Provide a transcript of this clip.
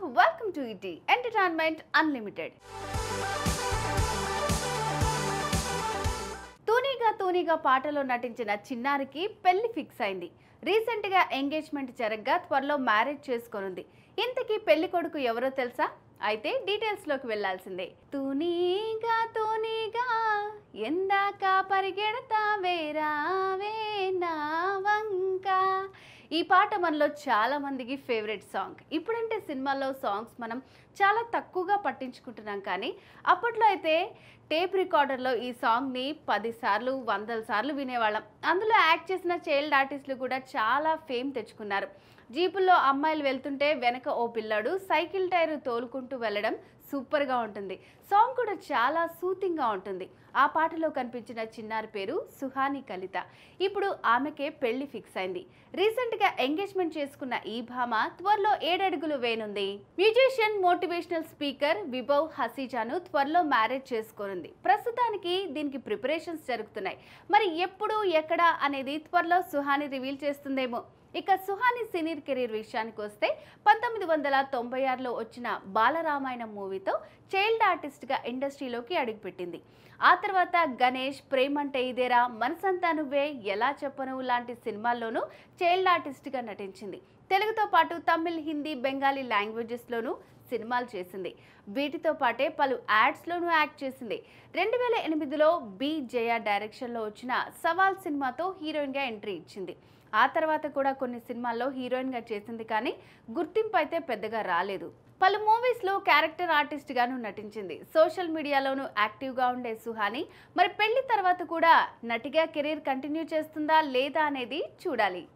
welcome to ఇటీ entertainment unlimited తూనీగా తూనీగా పాటలో నటించిన చిన్నారికి పెళ్లి ఫిక్స్ అయింది రీసెంట్ గా ఎంగేజ్మెంట్ జరగగా త్వరలో మ్యారేజ్ చేసుకోనుంది ఇంతకీ పెళ్లి కొడుకు ఎవరో తెలుసా అయితే డీటెయిల్స్ లోకి వెళ్లాల్సిందే తూనీగా తూనీగా ఎందాక పరిగెడతావే రావే నా వంక ఈ పాట మనలో చాలా మందికి ఫేవరెట్ సాంగ్ ఇప్పుడంటే సినిమాల్లో సాంగ్స్ మనం చాలా తక్కువగా పట్టించుకుంటున్నాం కానీ అప్పట్లో అయితే టేప్ రికార్డర్లో ఈ సాంగ్ని పది సార్లు వందల సార్లు వినేవాళ్ళం అందులో యాక్ట్ చేసిన చైల్డ్ ఆర్టిస్టులు కూడా చాలా ఫేమ్ తెచ్చుకున్నారు జీపుల్లో అమ్మాయిలు వెళ్తుంటే వెనక ఓ పిల్లాడు సైకిల్ టైర్ తోలుకుంటూ వెళ్ళడం సూపర్గా ఉంటుంది సాంగ్ కూడా చాలా సూతింగ్గా ఉంటుంది ఆ పాటలో కనిపించిన చిన్నారి పేరు సుహాని కలిత ఇప్పుడు ఆమెకే పెళ్లి ఫిక్స్ అయింది రీసెంట్గా ఎంగేజ్మెంట్ చేసుకున్న ఈ భామ త్వరలో ఏడడుగులు వేనుంది మ్యూజిషియన్ మోటివేషనల్ స్పీకర్ విభవ్ హసీజాను త్వరలో మ్యారేజ్ చేసుకోనుంది ప్రస్తుతానికి దీనికి ప్రిపరేషన్స్ జరుగుతున్నాయి మరి ఎప్పుడు ఎక్కడ అనేది త్వరలో సుహాని రివీల్ చేస్తుందేమో ఇక సుహాని సినీ కెరీర్ విషయానికి వస్తే పంతొమ్మిది వందల తొంభై ఆరులో వచ్చిన బాలరామాయణం మూవీతో చైల్డ్ ఆర్టిస్ట్గా ఇండస్ట్రీలోకి అడుగుపెట్టింది ఆ తర్వాత గణేష్ ప్రేమంటే ఇదేరా మనసంతా నువ్వే ఎలా చెప్పను లాంటి సినిమాల్లోనూ చైల్డ్ ఆర్టిస్ట్గా నటించింది తెలుగుతో పాటు తమిళ్ హిందీ బెంగాలీ లాంగ్వేజెస్లోనూ సినిమాలు చేసింది వీటితో పాటే పలు యాడ్స్లోనూ యాక్ట్ చేసింది రెండు వేల ఎనిమిదిలో బి జయ డైరెక్షన్లో వచ్చిన సవాల్ సినిమాతో హీరోయిన్గా ఎంట్రీ ఇచ్చింది ఆ తర్వాత కూడా కొన్ని సినిమాల్లో హీరోయిన్గా చేసింది కానీ గుర్తింపు అయితే పెద్దగా రాలేదు పలు మూవీస్లో క్యారెక్టర్ ఆర్టిస్ట్గాను నటించింది సోషల్ మీడియాలోనూ యాక్టివ్గా ఉండే సుహాని మరి పెళ్లి తర్వాత కూడా నటిగా కెరీర్ కంటిన్యూ చేస్తుందా లేదా అనేది చూడాలి